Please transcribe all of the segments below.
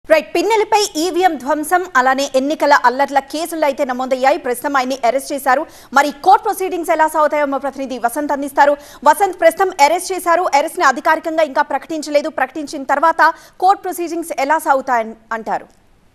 right పిన్నెలపై EVM ధ్వంసం అలానే ఎన్నికల అల్లర్ల కేసులు అయితే నమోదయ్యాయి ప్రస్తుతం ఆయన్ని అరెస్ట్ చేశారు మరి కోర్ట్ ప్రొసీడింగ్స్ ఎలా సాగుతాయో మా ప్రతినిధి వసంత్ అందిస్తారు వసంత్ ప్రస్తుతం అరెస్ట్ చేశారు అరెస్ట్ ని అధికారికంగా ఇంకా ప్రకటించలేదు ప్రకటించిన తర్వాత కోర్ట్ ప్రొసీడింగ్స్ ఎలా సాగుతాయని అంటారు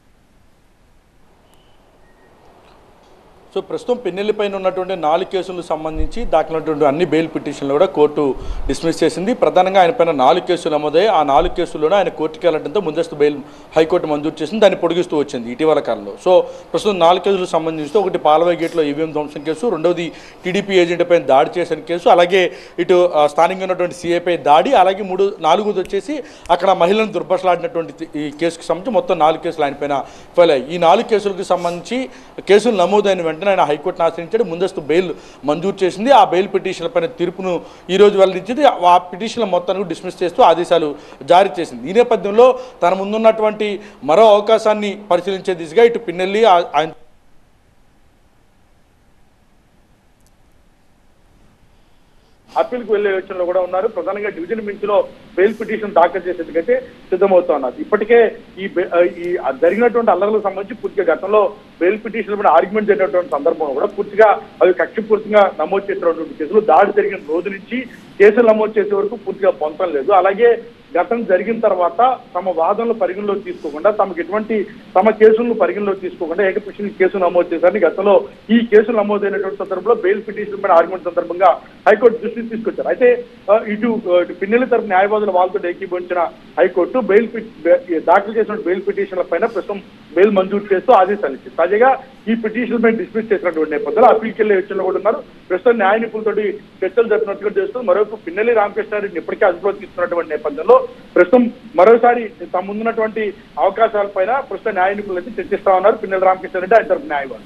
సో ప్రస్తుతం పెన్నెల్లి పైన ఉన్నటువంటి నాలుగు కేసులకు సంబంధించి దాఖలైనటువంటి అన్ని బెయిల్ పిటిషన్లు కూడా కోర్టు డిస్మిస్ చేసింది ప్రధానంగా ఆయన పైన నాలుగు కేసులు నమోదయ్యాయి ఆ నాలుగు కేసుల్లోనే ఆయన కోర్టుకి వెళ్ళడంతో ముందస్తు బెయిల్ హైకోర్టు మంజూరు చేసింది దాన్ని పొడిగిస్తూ వచ్చింది ఇటీవల కాలంలో సో ప్రస్తుతం నాలుగు కేసులకు సంబంధించి ఒకటి పాలవై గేట్లో ఈవీఎం ధ్వంసం కేసు రెండవది టీడీపీ ఏజెంట్ పైన దాడి చేసిన కేసు అలాగే ఇటు ఆ, స్థానికంగా ఉన్నటువంటి సీఐపై దాడి అలాగే మూడు నాలుగోది వచ్చేసి అక్కడ మహిళలను దుర్భషలాడినటువంటి ఈ కేసుకు సంబంధించి మొత్తం నాలుగు కేసులు ఆయన పైన ఫైల్ అయ్యాయి ఈ నాలుగు కేసులకు సంబంధించి కేసులు నమోదైన వెంటనే ఆయన హైకోర్టును ఆశ్రయించాడు ముందస్తు బెయిల్ మంజూరు చేసింది ఆ బెయిల్ పిటిషన్ల పైన తీర్పును ఈ రోజు వెల్లడించింది ఆ పిటిషన్ల మొత్తాన్ని డిస్మిస్ చేస్తూ ఆదేశాలు జారీ చేసింది ఈ నేపథ్యంలో తన ముందున్నటువంటి మరో అవకాశాన్ని పరిశీలించే దిశగా ఇటు పిన్నెల్లి ఆ- ఆయన అప్పీల్కి వెళ్లే యోచనలో కూడా ఉన్నారు ప్రధానంగా డివిజన్ బెంచ్ లో బెయిల్ పిటిషన్ దాఖలు చేసేందుకైతే సిద్ధమవుతా ఉన్నారు ఇప్పటికే ఈ బె- ఆ, ఈ ఆ జరిగినటువంటి అల్లర్లకు సంబంధించి పూర్తిగా గతంలో బెయిల్ పిటిషన్ మీద ఆర్గ్యుమెంట్ జరిగినటువంటి సందర్భంలో కూడా పూర్తిగా అవి కక్షపూర్తిగా నమోదు చేసినటువంటి కేసులు దాడి జరిగిన రోజు నుంచి కేసులు నమోదు చేసే వరకు పూర్తిగా పొందడం లేదు అలాగే గతం జరిగిన తర్వాత తమ వాదనలు పరిగణలోకి తీసుకోకుండా తమకు ఎటువంటి తమ కేసులను పరిగణలోకి తీసుకోకుండా ఏకపక్షంగా కేసు నమోదు చేశారని గతంలో ఈ కేసులు నమోదైనటువంటి సందర్భంలో బెయిల్ పిటిషన్ మీద ఆర్గ్యుమెంట్ సందర్భంగా హైకోర్టు దృష్టికి తీసుకొచ్చారు అయితే ఆ, ఇటు ఆ, ఇటు పిన్నెల తరపు న్యాయవాదుల వాళ్ళతో ఏకీభవించిన హైకోర్టు బెయిల్ పిట్- బె- దాఖలు చేసిన బెయిల్ పిటిషన్ల పైన ప్రస్తుతం బెయిల్ మంజూరు చేస్తూ ఆదేశాలు ఇచ్చింది తాజాగా ఈ పిటిషన్ పైన డిస్మిస్ చేసినటువంటి నేపథ్యంలో అప్పీల్కి వెళ్ళే యోచనలో కూడా ఉన్నారు ప్రస్తుతం న్యాయ నిపుణులతోటి చర్చలు జరిపినట్టుగా చేస్తూ మరొక పిన్నెల్లి రామకృష్ణారెడ్డిని ఇప్పటికే అదుపులోకి తీసుకున్నటువంటి నేపథ్యంలో ప్రస్తుతం మరోసారి తమ ముందున్నటువంటి అవకాశాలపైన ప్రస్తుతం న్యాయ నిపుణులు అయితే చర్చిస్తా ఉన్నారు పిన్నెల్లి రామకృష్ణారెడ్డి ఆయన తరపు న్యాయవాది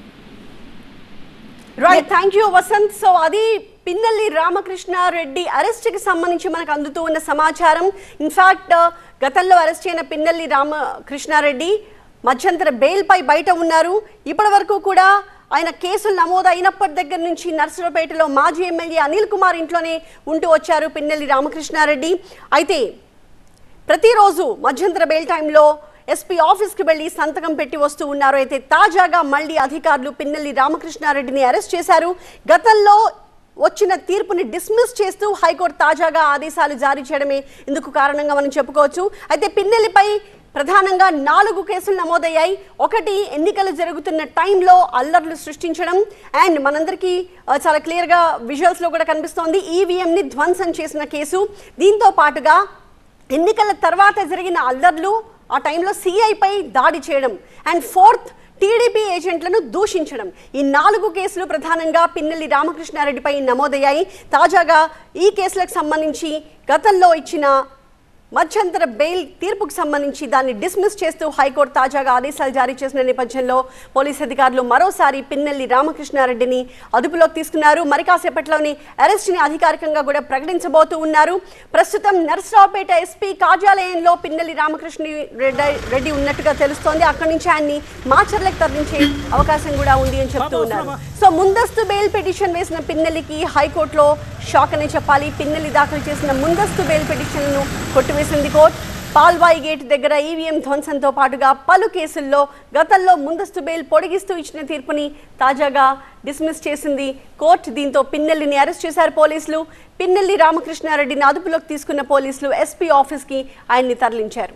right thank you Vasanth so అది పిన్నెల్లి రామకృష్ణారెడ్డి అరెస్ట్ కి సంబంధించి మనకు అందుతూ ఉన్న సమాచారం ఇన్ఫాక్ట్ గతంలో అరెస్ట్ అయిన పిన్నెల్లి రామకృష్ణారెడ్డి మధ్యంతర బెయిల్ పై బయట ఉన్నారు ఇప్పటి వరకు కూడా ఆయన కేసులు నమోదు అయినప్పటి దగ్గర నుంచి నర్సరావుపేటలో మాజీ ఎమ్మెల్యే అనిల్ కుమార్ ఇంట్లోనే ఉంటూ వచ్చారు పిన్నెల్లి రామకృష్ణారెడ్డి అయితే ప్రతిరోజు మధ్యంతర బెయిల్ టైంలో ఎస్పీ ఆఫీస్కి వెళ్లి సంతకం పెట్టి వస్తూ ఉన్నారు అయితే తాజాగా మళ్ళీ అధికారులు పిన్నెల్లి రామకృష్ణారెడ్డిని అరెస్ట్ చేశారు గతంలో వచ్చిన తీర్పుని డిస్మిస్ చేస్తూ హైకోర్టు తాజాగా ఆదేశాలు జారీ చేయడమే ఇందుకు కారణంగా మనం చెప్పుకోవచ్చు అయితే పిన్నెల్లిపై ప్రధానంగా నాలుగు కేసులు నమోదయ్యాయి ఒకటి ఎన్నికలు జరుగుతున్న టైంలో అల్లర్లు సృష్టించడం అండ్ మనందరికీ ఆ, చాలా క్లియర్గా విజువల్స్లో కూడా కనిపిస్తోంది ఈవీఎంని ధ్వంసం చేసిన కేసు దీంతో పాటుగా ఎన్నికల తర్వాత జరిగిన అల్లర్లు ఆ టైంలో సిఐపై దాడి చేయడం అండ్ ఫోర్త్ టీడీపీ ఏజెంట్లను దూషించడం ఈ నాలుగు కేసులు ప్రధానంగా పిన్నెల్లి రామకృష్ణారెడ్డిపై నమోదయ్యాయి తాజాగా ఈ కేసులకు సంబంధించి గతంలో ఇచ్చిన మధ్యంతర బెయిల్ తీర్పుకు సంబంధించి దాన్ని డిస్మిస్ చేస్తూ హైకోర్టు తాజాగా ఆదేశాలు జారీ చేసిన నేపథ్యంలో పోలీస్ అధికారులు మరోసారి పిన్నెల్లి రామకృష్ణారెడ్డిని అదుపులోకి తీసుకున్నారు మరి కాసేపట్లోని అరెస్ట్ని అధికారికంగా కూడా ప్రకటించబోతూ ఉన్నారు ప్రస్తుతం నర్సరావుపేట ఎస్పీ కార్యాలయంలో పిన్నెల్లి రామకృష్ణ రెడ్డి రెడ్డి ఉన్నట్టుగా తెలుస్తోంది అక్కడి నుంచి ఆయన్ని మాచర్లకు తరలించే అవకాశం కూడా ఉంది అని చెప్తూ ఉన్నారు సో ముందస్తు బెయిల్ పిటిషన్ వేసిన పిన్నెల్లికి హైకోర్టులో షాక్ అనే చెప్పాలి పిన్నెల్లి దాఖలు చేసిన ముందస్తు బెయిల్ పిటిషన్ను కొట్టివేసింది కోర్టు పాల్వాయి గేట్ దగ్గర ఈవీఎం ధ్వంసంతో పాటుగా పలు కేసుల్లో గతంలో ముందస్తు బెయిల్ పొడిగిస్తూ ఇచ్చిన తీర్పుని తాజాగా డిస్మిస్ చేసింది కోర్టు దీంతో పిన్నెల్లిని అరెస్ట్ చేశారు పోలీసులు పిన్నెల్లి రామకృష్ణారెడ్డిని అదుపులోకి తీసుకున్న పోలీసులు ఎస్పీ ఆఫీస్కి ఆయన్ని తరలించారు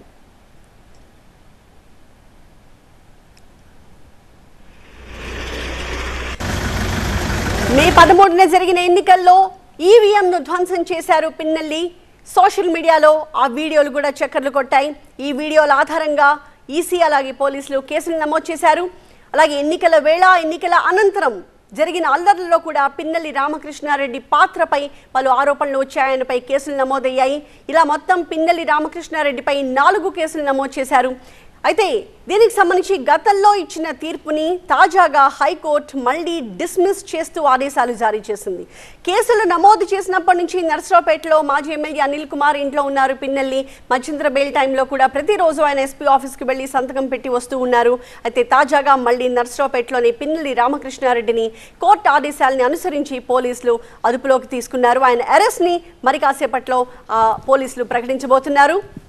మే పదమూడున జరిగిన ఎన్నికల్లో ఈవీఎంను ధ్వంసం చేశారు పిన్నెల్లి సోషల్ మీడియాలో ఆ వీడియోలు కూడా చక్కర్లు కొట్టాయి ఈ వీడియోల ఆధారంగా ఈసీ అలాగే పోలీసులు కేసులు నమోదు చేశారు అలాగే ఎన్నికల వేళ ఎన్నికల అనంతరం జరిగిన అల్లర్లలో కూడా పిన్నెల్లి రామకృష్ణారెడ్డి పాత్రపై పలు ఆరోపణలు వచ్చాయనిపై కేసులు నమోదయ్యాయి ఇలా మొత్తం పిన్నెల్లి రామకృష్ణారెడ్డిపై నాలుగు కేసులు నమోదు చేశారు అయితే దీనికి సంబంధించి గతంలో ఇచ్చిన తీర్పుని తాజాగా హైకోర్టు మళ్ళీ డిస్మిస్ చేస్తూ ఆదేశాలు జారీ చేసింది కేసులు నమోదు చేసినప్పటి నుంచి నర్సరావుపేటలో మాజీ ఎమ్మెల్యే అనిల్ కుమార్ ఇంట్లో ఉన్నారు పిన్నెల్లి మధ్యంతర బెయిల్ టైంలో కూడా ప్రతిరోజు ఆయన ఎస్పీ ఆఫీస్కి వెళ్లి సంతకం పెట్టి వస్తూ ఉన్నారు అయితే తాజాగా మళ్ళీ నర్సరావుపేటలోని పిన్నెల్లి రామకృష్ణారెడ్డిని కోర్టు ఆదేశాలని అనుసరించి పోలీసులు అదుపులోకి తీసుకున్నారు ఆయన అరెస్ట్ని మరి కాసేపట్లో ఆ, పోలీసులు ప్రకటించబోతున్నారు